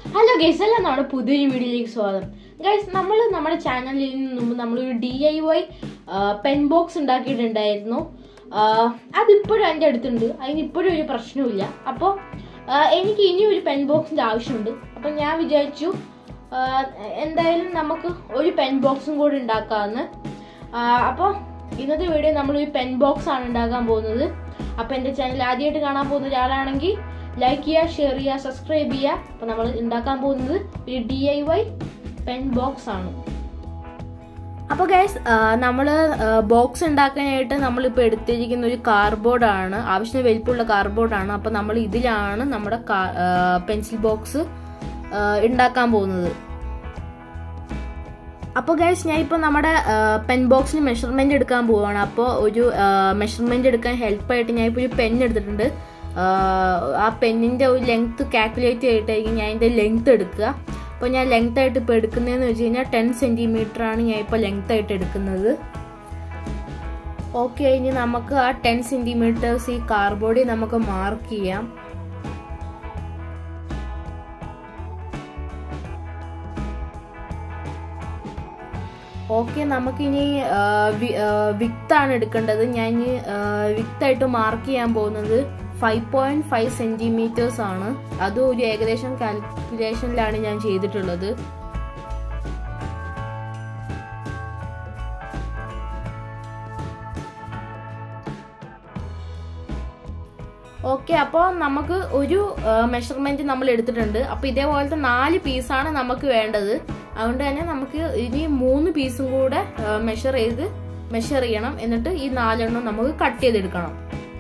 hello guys എല്ലാം നമ്മുടെ പുതിയൊരു വീഡിയോയിലേക്ക് സ്വാഗതം ഗൈസ് നമ്മൾ നമ്മുടെ ചാനലിൽ നിന്നും നമ്മളൊരു D I Y pen box ഉണ്ടാക്കിയിട്ടുണ്ടായിരുന്നു ആ, അതിപ്പോഴും എൻ്റെ അടുത്തുണ്ട് അതിന് ഇപ്പോഴും ഒരു പ്രശ്നവുമില്ല അപ്പോൾ എനിക്ക് ഇനി ഒരു പെൻ ബോക്സിൻ്റെ ആവശ്യമുണ്ട് അപ്പോൾ ഞാൻ വിചാരിച്ചു ആ, എന്തായാലും നമുക്ക് ഒരു പെൻ ബോക്സും കൂടി ഉണ്ടാക്കാമെന്ന് അപ്പോൾ ഇന്നത്തെ വീഡിയോ നമ്മളൊരു പെൻ ബോക്സ് ആണ് ഉണ്ടാക്കാൻ പോകുന്നത് അപ്പോൾ എൻ്റെ ചാനൽ ആദ്യമായിട്ട് കാണാൻ പോകുന്ന ഒരാളാണെങ്കിൽ ലൈക്ക് ചെയ്യുക ഷെയർ ചെയ്യുക സബ്സ്ക്രൈബ് ചെയ്യുക അപ്പോൾ നമ്മൾ ഉണ്ടാക്കാൻ പോകുന്നത് ഒരു D I Y pen box ആണ് അപ്പോൾ ഗൈസ് നമ്മൾ ബോക്സ് ഉണ്ടാക്കാനായിട്ട് നമ്മളിപ്പോൾ എടുത്തിരിക്കുന്ന ഒരു കാർഡ്ബോർഡാണ് ആവശ്യത്തിന് വലിപ്പമുള്ള കാർഡ്ബോർഡാണ് അപ്പോൾ നമ്മൾ ഇതിലാണ് നമ്മുടെ പെൻസിൽ ബോക്സ് ഉണ്ടാക്കാൻ പോകുന്നത് അപ്പോൾ ഗൈസ് ഞാൻ ഇപ്പോൾ നമ്മുടെ പെൻ ബോക്സിന് മെഷർമെന്റ് എടുക്കാൻ പോവുകയാണ് അപ്പോൾ ഒരു മെഷർമെന്റ് എടുക്കാൻ ഹെൽപ്പായിട്ട് ഞാൻ ഇപ്പോൾ ഒരു പെൻ എടുത്തിട്ടുണ്ട് ആ, ആ പെന്നിന്റെ ഒരു ലെങ്ത് കാൽക്കുലേറ്റ് ചെയ്തിട്ടായിരിക്കും ഞാൻ അതിന്റെ ലെങ്ത് എടുക്കുക അപ്പോൾ ഞാൻ ലെങ്ത് ആയിട്ട് ഇപ്പോൾ എടുക്കുന്നതെന്ന് വെച്ച് കഴിഞ്ഞാൽ ടെൻ സെന്റിമീറ്റർ ആണ് ഞാൻ ഇപ്പോൾ ലെങ്ത് ആയിട്ട് എടുക്കുന്നത് ഓക്കെ ഇനി നമുക്ക് ആ ടെൻ സെന്റിമീറ്റേഴ്സ് ഈ കാർബോർഡിൽ നമുക്ക് മാർക്ക് ചെയ്യാം ഓക്കെ നമുക്കിനി വിത്താണ് എടുക്കേണ്ടത് ഞാൻ ഇനി വിത്തായിട്ട് മാർക്ക് ചെയ്യാൻ പോകുന്നത് ഫൈവ് പോയിന്റ് ഫൈവ് സെന്റിമീറ്റേഴ്സ് ആണ് അത് ഒരു ഏകദേശം കാൽക്കുലേഷനിലാണ് ഞാൻ ചെയ്തിട്ടുള്ളത് ഓക്കെ അപ്പോൾ നമുക്ക് ഒരു മെഷർമെന്റ് നമ്മൾ എടുത്തിട്ടുണ്ട് അപ്പോൾ ഇതേപോലത്തെ നാല് പീസാണ് നമുക്ക് വേണ്ടത് അതുകൊണ്ട് തന്നെ നമുക്ക് ഇനി മൂന്ന് പീസും കൂടെ മെഷർ ചെയ്ത് മെഷർ ചെയ്യണം എന്നിട്ട് ഈ നാലെണ്ണം നമുക്ക് കട്ട് ചെയ്തെടുക്കണം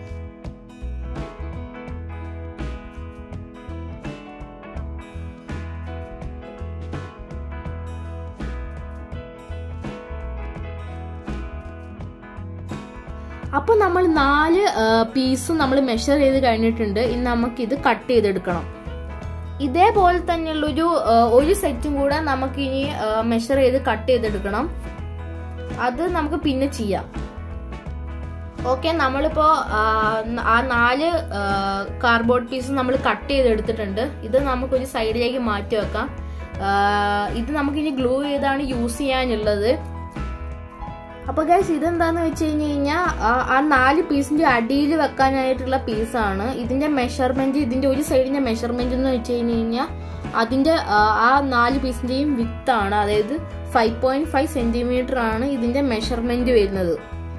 അപ്പോൾ നമ്മൾ നാല് പീസും നമ്മൾ മെഷർ ചെയ്ത് കഴിഞ്ഞിട്ടുണ്ട് ഇനി നമുക്ക് ഇത് കട്ട് ചെയ്തെടുക്കണം ഇതേപോലെ തന്നെയുള്ളൊരു ആ, ഒരു സെറ്റും കൂടെ നമുക്ക് ഇനി മെഷർ ചെയ്ത് കട്ട് ചെയ്തെടുക്കണം അത് നമുക്ക് പിന്നെ ചെയ്യാം ഓക്കെ നമ്മളിപ്പോ ആ, ആ നാല് കാർഡ്ബോർഡ് പീസ് നമ്മൾ കട്ട് ചെയ്തെടുത്തിട്ടുണ്ട് ഇത് നമുക്കൊരു സൈഡിലേക്ക് മാറ്റി വെക്കാം ആ, ഇത് നമുക്കിനി ഗ്ലൂ ചെയ്താണ് യൂസ് ചെയ്യാനുള്ളത് അപ്പൊ ഗൈസ് ഇതെന്താന്ന് വെച്ച് കഴിഞ്ഞ് കഴിഞ്ഞാൽ ആ നാല് പീസിന്റെ അടിയിൽ വെക്കാനായിട്ടുള്ള പീസാണ് ഇതിന്റെ മെഷർമെന്റ് ഇതിന്റെ ഒരു സൈഡിന്റെ മെഷർമെന്റ് എന്ന് വെച്ച് കഴിഞ്ഞ് കഴിഞ്ഞാൽ അതിന്റെ ആ, ആ നാല് പീസിന്റെയും വിത്താണ് അതായത് ഫൈവ് പോയിന്റ് ഫൈവ് സെന്റിമീറ്റർ ആണ് ഇതിന്റെ മെഷർമെന്റ് വരുന്നത്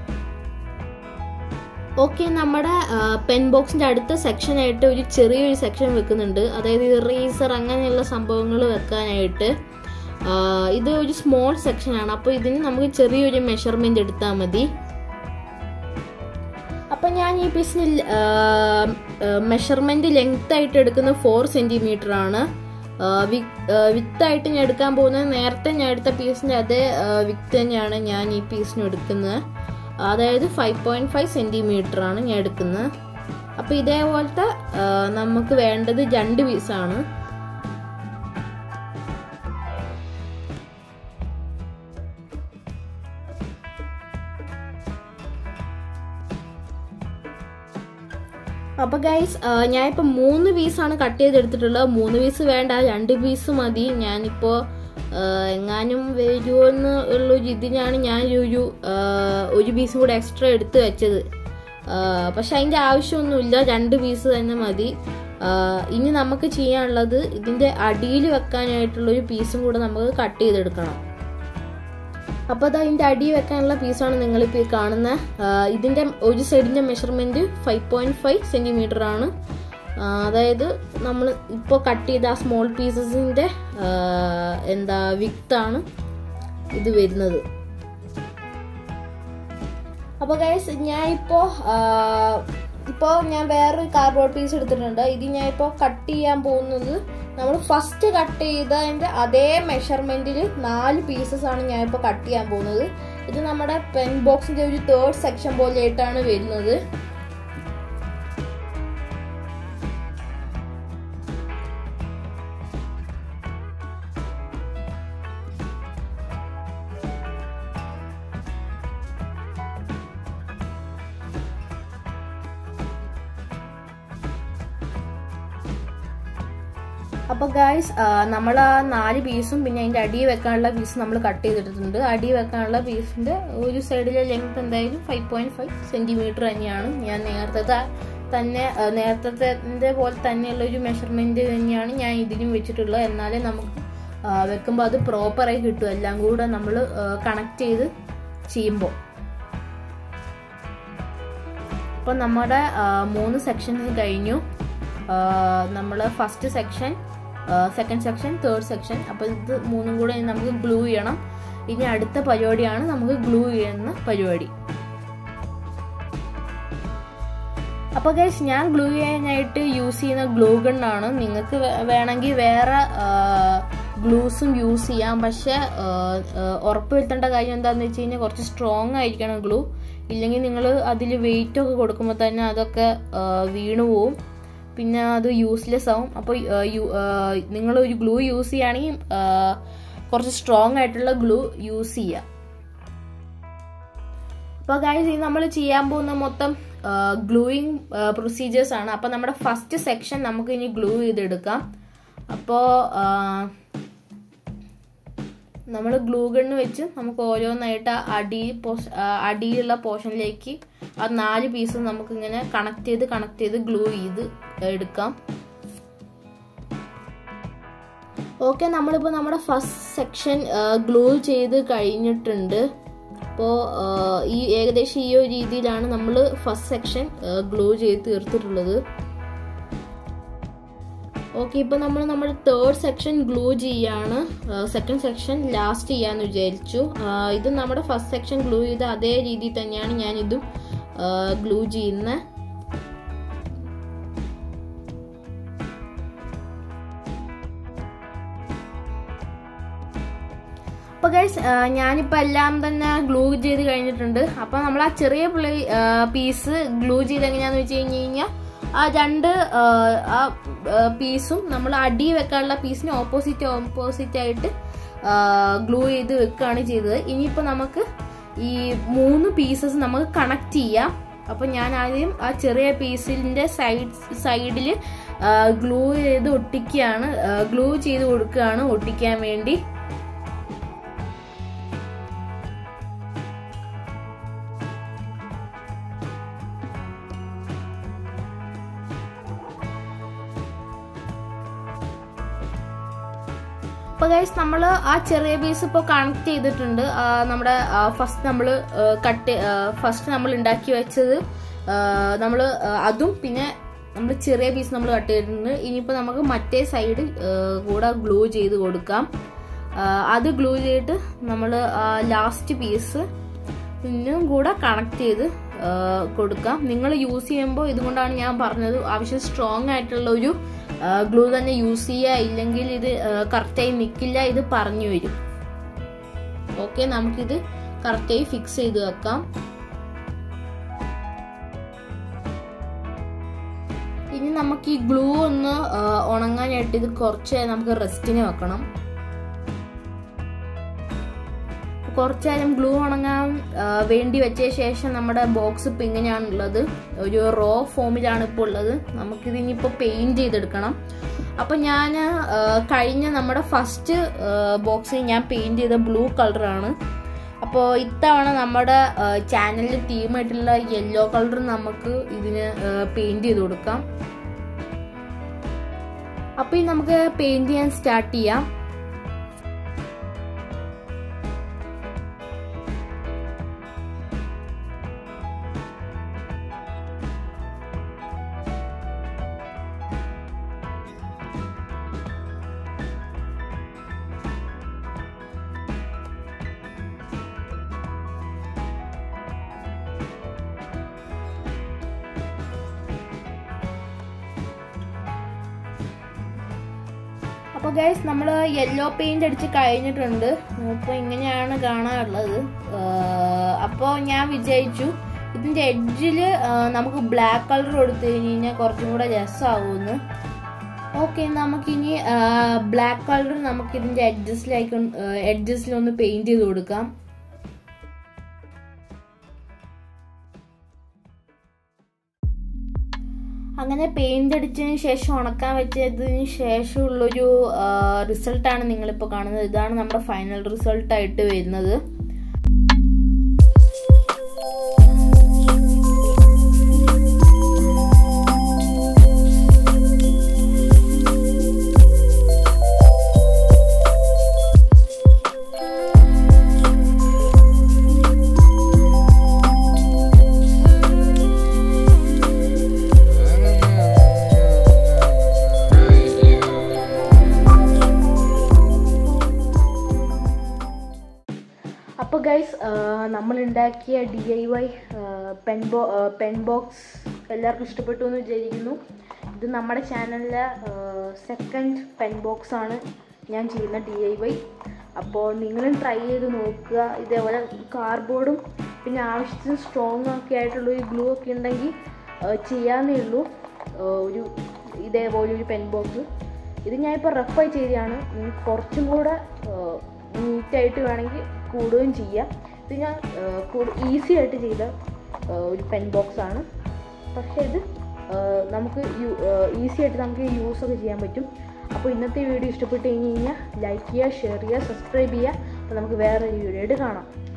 ഓക്കെ നമ്മുടെ പെൻ ബോക്സിന്റെ അടുത്ത സെക്ഷൻ ആയിട്ട് ഒരു ചെറിയൊരു സെക്ഷൻ വെക്കുന്നുണ്ട് അതായത് ഇറേസർ അങ്ങനെയുള്ള സംഭവങ്ങൾ വെക്കാനായിട്ട് ആ, ഇത് ഒരു സ്മോൾ സെക്ഷൻ ആണ് അപ്പോൾ ഇതിന് നമുക്ക് ചെറിയൊരു മെഷർമെന്റ് എടുത്താൽ മതി അപ്പൊ ഞാൻ ഈ പീസിന് മെഷർമെന്റ് ലെങ്ത് ആയിട്ട് എടുക്കുന്നത് ഫോർ സെന്റിമീറ്റർ ആണ് വിത്തായിട്ട് ഞാൻ എടുക്കാൻ പോകുന്നത് നേരത്തെ ഞാൻ എടുത്ത പീസിന്റെ അതേ വിത്ത് തന്നെയാണ് ഞാൻ ഈ പീസിന് എടുക്കുന്നത് അതായത് ഫൈവ് പോയിന്റ് ഫൈവ് സെന്റിമീറ്റർ ആണ് ഞാൻ എടുക്കുന്നത് അപ്പൊ ഇതേപോലത്തെ ആ, നമുക്ക് വേണ്ടത് രണ്ട് പീസാണ് അപ്പൊ ഗൈസ് ഞാൻ ഇപ്പൊ മൂന്ന് പീസാണ് കട്ട് ചെയ്തെടുത്തിട്ടുള്ളത് മൂന്ന് പീസ് വേണ്ട രണ്ട് പീസ് മതി ഞാനിപ്പോ ആ, എങ്ങാനും വരുമോന്ന് ഉള്ള ഒരു ഇതിനാണ് ഞാൻ ഒരു ആ, ഒരു പീസ് കൂടെ എക്സ്ട്രാ എടുത്ത് വെച്ചത് ആ, പക്ഷെ അതിന്റെ ആവശ്യമൊന്നുമില്ല രണ്ട് പീസ് തന്നെ മതി ആ, ഇനി നമുക്ക് ചെയ്യാനുള്ളത് ഇതിന്റെ അടിയിൽ വെക്കാനായിട്ടുള്ള ഒരു പീസും കൂടെ നമുക്ക് കട്ട് ചെയ്തെടുക്കണം അപ്പോൾ അത് അതിൻ്റെ അടി വെക്കാനുള്ള പീസാണ് നിങ്ങളിപ്പോൾ ഈ കാണുന്ന ആ, ഇതിൻ്റെ ഒരു സൈഡിൻ്റെ measurement five point five centimetre ആണ് ആ, അതായത് നമ്മൾ ഇപ്പോൾ കട്ട് ചെയ്ത ആ സ്മോൾ പീസസിൻ്റെ എന്താ വിത്താണ് ഇത് വരുന്നത് അപ്പോൾ ഗൈസ് ഞാൻ ഇപ്പോൾ ഇപ്പോൾ ഞാൻ വേറൊരു കാർഡ്ബോർഡ് പീസ് എടുത്തിട്ടുണ്ട് ഇത് ഞാൻ ഇപ്പോൾ കട്ട് ചെയ്യാൻ പോകുന്നത് നമ്മൾ ഫസ്റ്റ് കട്ട് ചെയ്തതിൻ്റെ അതേ മെഷർമെൻറ്റിൽ നാല് പീസസ് ആണ് ഞാൻ ഇപ്പോൾ കട്ട് ചെയ്യാൻ പോകുന്നത് ഇത് നമ്മുടെ പെൻ ബോക്സിൻ്റെ ഒരു തേർഡ് സെക്ഷൻ പോലെയായിട്ടാണ് വരുന്നത് അപ്പോൾ ഗായ്സ് നമ്മൾ ആ നാല് പീസും പിന്നെ അതിൻ്റെ അടി വെക്കാനുള്ള പീസ് നമ്മൾ കട്ട് ചെയ്തെടുത്തിട്ടുണ്ട് അടി വെക്കാനുള്ള പീസിൻ്റെ ഒരു സൈഡിലെ ലെങ്ത് എന്തായാലും ഫൈവ് പോയിൻറ്റ് ഫൈവ് സെൻറ്റിമീറ്റർ തന്നെയാണ് ഞാൻ നേരത്തെ തന്നെ ആ, നേരത്തെ പോലെ തന്നെയുള്ള ഒരു മെഷർമെൻറ്റ് തന്നെയാണ് ഞാൻ ഇതിനും വെച്ചിട്ടുള്ളത് എന്നാലേ നമുക്ക് ആ, വെക്കുമ്പോൾ അത് പ്രോപ്പറായി കിട്ടും എല്ലാം കൂടെ നമ്മൾ കണക്ട് ചെയ്ത് ചെയ്യുമ്പോൾ അപ്പോൾ നമ്മുടെ ആ, മൂന്ന് സെക്ഷൻസ് കഴിഞ്ഞു നമ്മൾ first section second section third section അപ്പോൾ ഇത് മൂന്നും കൂടെ ഇനി നമുക്ക് ഗ്ലൂ ചെയ്യണം ഇനി അടുത്ത പരിപാടിയാണ് നമുക്ക് ഗ്ലൂ ചെയ്യുന്ന പരിപാടി അപ്പോൾ ഗൈസ് ഞാൻ ഗ്ലൂ ചെയ്യാനായിട്ട് യൂസ് ചെയ്യുന്ന ഗ്ലൂ ഗണ്ണാണ് നിങ്ങൾക്ക് വേണമെങ്കിൽ വേറെ ഗ്ലൂസും യൂസ് ചെയ്യാം പക്ഷെ ഉറപ്പ് വരുത്തേണ്ട കാര്യം എന്താണെന്ന് വെച്ച് കഴിഞ്ഞാൽ കുറച്ച് സ്ട്രോങ് ആയിരിക്കണം ഗ്ലൂ ഇല്ലെങ്കിൽ നിങ്ങൾ അതിൽ വെയിറ്റ് ഒക്കെ കൊടുക്കുമ്പോൾ തന്നെ അതൊക്കെ ആ, വീണു പോവും പിന്നെ അത് യൂസ്ലെസ് ആവും അപ്പോൾ നിങ്ങൾ ഒരു ഗ്ലൂ യൂസ് ചെയ്യുകയാണെങ്കിൽ ആ, കുറച്ച് സ്ട്രോങ് ആയിട്ടുള്ള ഗ്ലൂ യൂസ് ചെയ്യുക അപ്പോൾ ഗൈസ് ഇത് നമ്മൾ ചെയ്യാൻ പോകുന്ന മൊത്തം ഗ്ലൂയിങ് പ്രൊസീജിയേഴ്സ് ആണ് അപ്പോൾ നമ്മുടെ ഫസ്റ്റ് സെക്ഷൻ നമുക്ക് ഇനി ഗ്ലൂ ചെയ്തെടുക്കാം അപ്പോൾ നമ്മൾ ഗ്ലൂ ഗണ്ണ് വെച്ച് നമുക്ക് ഓരോന്നായിട്ട് ആ അടി പോസ് ആ അടിയിലുള്ള പോർഷനിലേക്ക് ആ നാല് പീസ് നമുക്ക് ഇങ്ങനെ കണക്ട് ചെയ്ത് കണക്ട് ചെയ്ത് ഗ്ലൂ ചെയ്ത് എടുക്കാം ഓക്കെ നമ്മളിപ്പോൾ നമ്മുടെ ഫസ്റ്റ് സെക്ഷൻ ഗ്ലൂ ചെയ്ത് കഴിഞ്ഞിട്ടുണ്ട് അപ്പോൾ ഈ ഏകദേശം ഈ ഒരു രീതിയിലാണ് നമ്മൾ ഫസ്റ്റ് സെക്ഷൻ ഗ്ലൂ ചെയ്ത് തീർത്തിട്ടുള്ളത് ഓക്കെ ഇപ്പൊ നമ്മൾ നമ്മുടെ തേർഡ് സെക്ഷൻ ഗ്ലൂ ചെയ്യാണ് സെക്കൻഡ് സെക്ഷൻ ലാസ്റ്റ് ചെയ്യാന്ന് വിചാരിച്ചു ആ, ഇത് നമ്മുടെ ഫസ്റ്റ് സെക്ഷൻ ഗ്ലൂ ചെയ്ത അതേ രീതിയിൽ തന്നെയാണ് ഞാൻ ഇതും ഗ്ലൂ ചെയ്യുന്നത് അപ്പൊ ഗൈസ് ഞാനിപ്പോ എല്ലാം തന്നെ ഗ്ലൂ ചെയ്ത് കഴിഞ്ഞിട്ടുണ്ട് അപ്പൊ നമ്മൾ ആ ചെറിയ പിള്ളി പീസ് ഗ്ലൂ ചെയ്ത് എങ്ങനെയാന്ന് വെച്ച് കഴിഞ്ഞ് കഴിഞ്ഞാൽ ആ രണ്ട് ആ, ആ പീസും നമ്മൾ അടി വെക്കാനുള്ള പീസിന് ഓപ്പോസിറ്റ് ഓപ്പോസിറ്റ് ആയിട്ട് ഗ്ലൂ ചെയ്ത് വെക്കുകയാണ് ചെയ്തത് ഇനിയിപ്പോൾ നമുക്ക് ഈ മൂന്ന് പീസസ് നമുക്ക് കണക്ട് ചെയ്യാം അപ്പോൾ ഞാൻ ആദ്യം ആ ചെറിയ പീസിൻ്റെ സൈഡ് സൈഡിൽ ഗ്ലൂ ചെയ്ത് ഒട്ടിക്കുകയാണ് ഗ്ലൂ ചെയ്ത് കൊടുക്കുകയാണ് ഒട്ടിക്കാൻ വേണ്ടി അപ്പോൾ ഗൈസ് നമ്മൾ ആ ചെറിയ പീസ് ഇപ്പോൾ കണക്ട് ചെയ്തിട്ടുണ്ട് ആ, നമ്മുടെ ഫസ്റ്റ് നമ്മൾ കട്ട് ഫസ്റ്റ് നമ്മൾ ഉണ്ടാക്കി വെച്ചത് നമ്മൾ അതും പിന്നെ നമ്മൾ ചെറിയ പീസ് നമ്മൾ കട്ട് ചെയ്തിട്ടുണ്ട് ഇനിയിപ്പോൾ നമുക്ക് മറ്റേ സൈഡ് കൂടെ ഗ്ലൂ ചെയ്ത് കൊടുക്കാം ആ, അത് ഗ്ലൂ ചെയ്തിട്ട് നമ്മൾ ലാസ്റ്റ് പീസ് പിന്നും കൂടെ കണക്ട് ചെയ്ത് ആ, കൊടുക്കാം നിങ്ങൾ യൂസ് ചെയ്യുമ്പോൾ ഇതുകൊണ്ടാണ് ഞാൻ പറഞ്ഞത് ആവശ്യം സ്ട്രോങ് ആയിട്ടുള്ള ഒരു ഗ്ലൂ തന്നെ യൂസ് ചെയ്യുക ഇല്ലെങ്കിൽ ഇത് കറക്റ്റായി നിൽക്കില്ല ഇത് പറഞ്ഞു വരും ഓക്കെ നമുക്കിത് കറക്റ്റായി ഫിക്സ് ചെയ്ത് വെക്കാം ഇനി നമുക്ക് ഈ ഗ്ലൂ ഒന്ന് ആ, ഉണങ്ങാനായിട്ട് ഇത് കുറച്ച് നമുക്ക് റെസ്റ്റിന് വെക്കണം കുറച്ച് നേരം ഗ്ലൂ ഉണങ്ങാൻ ആ, വേണ്ടി വെച്ച ശേഷം നമ്മുടെ ബോക്സ് ഇപ്പം ഇങ്ങനെയാണുള്ളത് ഒരു റോ ഫോമിലാണ് ഇപ്പോൾ ഉള്ളത് നമുക്കിത് ഇനിയിപ്പോൾ പെയിന്റ് ചെയ്തെടുക്കണം അപ്പം ഞാൻ ആ, കഴിഞ്ഞ നമ്മുടെ ഫസ്റ്റ് ബോക്സിൽ ഞാൻ പെയിന്റ് ചെയ്ത ബ്ലൂ കളറാണ് അപ്പോൾ ഇത്തവണ നമ്മുടെ ചാനലിൽ തീമായിട്ടുള്ള യെല്ലോ കളർ നമുക്ക് ഇതിന് പെയിന്റ് ചെയ്ത് കൊടുക്കാം അപ്പോൾ ഇനി നമുക്ക് പെയിന്റ് ചെയ്യാൻ സ്റ്റാർട്ട് ചെയ്യാം അപ്പോൾ ഗൈസ് നമ്മൾ യെല്ലോ പെയിന്റ് അടിച്ച് കഴിഞ്ഞിട്ടുണ്ട് അപ്പോൾ ഇങ്ങനെയാണ് കാണാനുള്ളത് അപ്പോൾ ഞാൻ വിചാരിച്ചു ഇതിന്റെ എഡ്ജിൽ നമുക്ക് ബ്ലാക്ക് കളർ കൊടുത്തു കഴിഞ്ഞ് കഴിഞ്ഞാൽ കുറച്ചും കൂടെ രസമാവുമെന്ന് ഓക്കെ നമുക്കിനി ബ്ലാക്ക് കളർ നമുക്ക് ഇതിന്റെ എഡ്ജസിലേക്ക് എഡ്ജസിലൊന്ന് പെയിന്റ് ചെയ്ത് കൊടുക്കാം അങ്ങനെ പെയിന്റ് അടിച്ചതിന് ശേഷം ഉണക്കാൻ വെച്ചതിന് ശേഷമുള്ളൊരു റിസൾട്ടാണ് നിങ്ങളിപ്പോൾ കാണുന്നത് ഇതാണ് നമ്മുടെ ഫൈനൽ റിസൾട്ടായിട്ട് വരുന്നത് അപ്പോൾ ഗൈസ് നമ്മൾ ഉണ്ടാക്കിയ ഡി ഐ വൈ പെൻ ബോ പെൻ ബോക്സ് എല്ലാവർക്കും ഇഷ്ടപ്പെട്ടു എന്ന് വിചാരിക്കുന്നു ഇത് നമ്മുടെ ചാനലിലെ സെക്കൻഡ് പെൻ ബോക്സ് ആണ് ഞാൻ ചെയ്യുന്ന ഡി ഐ വൈ അപ്പോൾ നിങ്ങളും ട്രൈ ചെയ്ത് നോക്കുക ഇതേപോലെ കാർഡ്ബോർഡും പിന്നെ ആവശ്യത്തിന് സ്ട്രോങ് ഒക്കെ ആയിട്ടുള്ള ഒരു ഗ്ലൂ ഒക്കെ ഉണ്ടെങ്കിൽ ചെയ്യാവുന്നേ ഉള്ളൂ ആ, ഒരു ഇതേപോലെ ഒരു പെൻ ബോക്സ് ഇത് ഞാനിപ്പോൾ റഫായി ചെയ്തതാണ് നിങ്ങൾക്ക് കുറച്ചും കൂടെ നീറ്റായിട്ട് വേണമെങ്കിൽ കൂടുകയും ചെയ്യാം ഇത് ഞാൻ ഈസി ആയിട്ട് ചെയ്ത ആ, ഒരു പെൻ ബോക്സ് ആണ് പക്ഷേ ഇത് ആ, നമുക്ക് ഈസി ആയിട്ട് നമുക്ക് യൂസ് ഒക്കെ ചെയ്യാൻ പറ്റും അപ്പോൾ ഇന്നത്തെ വീഡിയോ ഇഷ്ടപ്പെട്ട് കഴിഞ്ഞ് കഴിഞ്ഞാൽ ലൈക്ക് ചെയ്യുക ഷെയർ ചെയ്യുക സബ്സ്ക്രൈബ് ചെയ്യുക അപ്പോൾ നമുക്ക് വേറൊരു വീഡിയോ ആയിട്ട് കാണാം